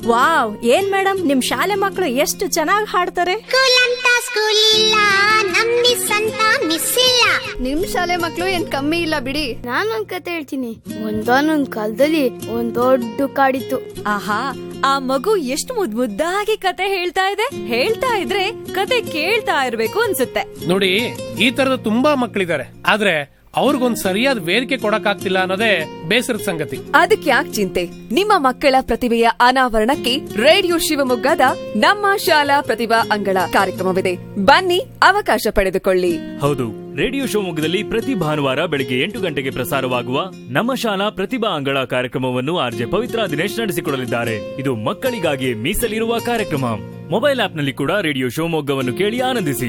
wow ಏನ್ madam ನಿಮ್ ಶಾಲೆ ಮಕ್ಕಳು ಎಷ್ಟು ಚೆನ್ನಾಗಿ ಹಾಡ್ತಾರೆ ಸ್ಕೂಲ್ ಅಂತ ಸ್ಕೂಲ್ ಇಲ್ಲ ನಮ್ ಮಿಸ್ ಅಂತ ಮಿಸ್ ಇಲ್ಲ ನಿಮ್ ಶಾಲೆ ಮಕ್ಳು ಏನ್ ಕಮ್ಮಿ ಇಲ್ಲ ಬಿಡಿ ನಾನೊಂದ್ ಕತೆ ಹೇಳ್ತೀನಿ ಒಂದಾನೊಂದ್ ಕಾಲದಲ್ಲಿ ಒಂದ್ ದೊಡ್ಡ ಕಾಡಿತ್ತು ಆಹಾ ಆ ಮಗು ಎಷ್ಟು ಮುದ್ ಮುದ್ದಾಗಿ ಕತೆ ಹೇಳ್ತಾ ಇದೆ ಹೇಳ್ತಾ ಇದ್ರೆ ಕತೆ ಕೇಳ್ತಾ ಇರ್ಬೇಕು ಅನ್ಸುತ್ತೆ ನೋಡಿ ಈ ತರದ ತುಂಬಾ ಮಕ್ಕಳಿದ್ದಾರೆ ಆದ್ರೆ ಅವ್ರಿಗೊಂದ್ ಸರಿಯಾದ ವೇದಿಕೆ ಕೊಡಕ್ಕಾಗ್ತಿಲ್ಲ ಅನ್ನೋದೇ ಬೇಸರದ ಸಂಗತಿ ಅದಕ್ಕೆ ಯಾಕೆ ಚಿಂತೆ ನಿಮ್ಮ ಮಕ್ಕಳ ಪ್ರತಿಭೆಯ ಅನಾವರಣಕ್ಕೆ ರೇಡಿಯೋ ಶಿವಮೊಗ್ಗದ ನಮ್ಮ ಶಾಲಾ ಪ್ರತಿಭಾ ಅಂಗಳ ಕಾರ್ಯಕ್ರಮವಿದೆ ಬನ್ನಿ ಅವಕಾಶ ಪಡೆದುಕೊಳ್ಳಿ ಹೌದು ರೇಡಿಯೋ ಶಿವಮೊಗ್ಗದಲ್ಲಿ ಪ್ರತಿ ಭಾನುವಾರ ಬೆಳಗ್ಗೆ ಎಂಟು ಗಂಟೆಗೆ ಪ್ರಸಾರವಾಗುವ ನಮ್ಮ ಶಾಲಾ ಪ್ರತಿಭಾ ಅಂಗಳ ಕಾರ್ಯಕ್ರಮವನ್ನು ಆರ್ಜೆ ಪವಿತ್ರ ದಿನೇಶ್ ನಡೆಸಿಕೊಡಲಿದ್ದಾರೆ ಇದು ಮಕ್ಕಳಿಗಾಗಿ ಮೀಸಲಿರುವ ಕಾರ್ಯಕ್ರಮ ಮೊಬೈಲ್ ಆಪ್ನಲ್ಲಿ ಕೂಡ ರೇಡಿಯೋ ಶಿವಮೊಗ್ಗವನ್ನು ಕೇಳಿ ಆನಂದಿಸಿ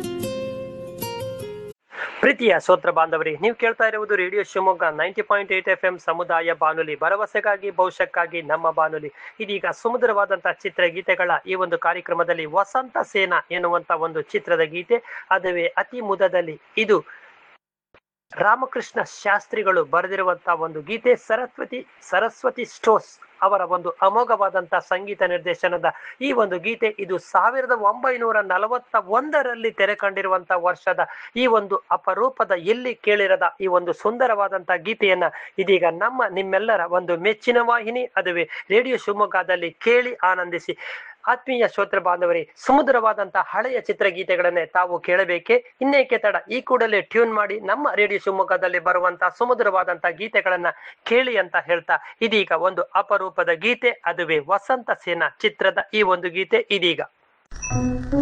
ಪ್ರೀತಿಯ ಶ್ರೋತ್ರ ಬಾಂಧವರೇ ನೀವು ಕೇಳ್ತಾ ಇರುವುದು radio Shivamogga ninety point eight F M ಸಮುದಾಯ ಬಾನುಲಿ ಭರವಸೆಗಾಗಿ ಭವಿಷ್ಯಕ್ಕಾಗಿ ನಮ್ಮ ಬಾನುಲಿ ಇದೀಗ ಸುಮಧುರವಾದಂತಹ ಚಿತ್ರಗೀತೆಗಳ ಈ ಒಂದು ಕಾರ್ಯಕ್ರಮದಲ್ಲಿ ವಸಂತ ಸೇನಾ ಎನ್ನುವಂತ ಒಂದು ಚಿತ್ರದ ಗೀತೆ ಅದುವೇ ಅತಿ ಮುದದಲ್ಲಿ ಇದು ರಾಮಕೃಷ್ಣ ಶಾಸ್ತ್ರಿಗಳು ಬರೆದಿರುವಂತಹ ಒಂದು ಗೀತೆ ಸರಸ್ವತಿ ಸರಸ್ವತಿ ಸ್ಟೋಸ್ ಅವರ ಒಂದು ಅಮೋಘವಾದಂತಹ ಸಂಗೀತ ನಿರ್ದೇಶನದ ಈ ಒಂದು ಗೀತೆ ಇದು ಸಾವಿರದ ಒಂಬೈನೂರ ನಲವತ್ತ ಒಂದರಲ್ಲಿ ತೆರೆ ಕಂಡಿರುವಂತಹ ವರ್ಷದ ಈ ಒಂದು ಅಪರೂಪದ ಎಲ್ಲಿ ಕೇಳಿರದ ಈ ಒಂದು ಸುಂದರವಾದಂತಹ ಗೀತೆಯನ್ನ ಇದೀಗ ನಮ್ಮ ನಿಮ್ಮೆಲ್ಲರ ಒಂದು ಮೆಚ್ಚಿನ ವಾಹಿನಿ ಅದುವೇ ರೇಡಿಯೋ ಶಿವಮೊಗ್ಗದಲ್ಲಿ ಕೇಳಿ ಆನಂದಿಸಿ ಆತ್ಮೀಯ ಶ್ರೋತ್ರ ಬಾಂಧವರೇ ಸುಮಧುರವಾದಂತಹ ಹಳೆಯ ಚಿತ್ರಗೀತೆಗಳನ್ನೇ ತಾವು ಕೇಳಬೇಕೆ ಇನ್ನೇಕೆ ತಡ ಈ ಕೂಡಲೇ ಟ್ಯೂನ್ ಮಾಡಿ ನಮ್ಮ ರೇಡಿಯೋ ಶಿವಮೊಗ್ಗದಲ್ಲಿ ಬರುವಂತಹ ಸುಮಧುರವಾದಂತಹ ಗೀತೆಗಳನ್ನ ಕೇಳಿ ಅಂತ ಹೇಳ್ತಾ ಇದೀಗ ಒಂದು ಅಪರೂಪದ ಗೀತೆ ಅದುವೇ ವಸಂತ ಸೇನಾ ಚಿತ್ರದ ಈ ಒಂದು ಗೀತೆ ಇದೀಗ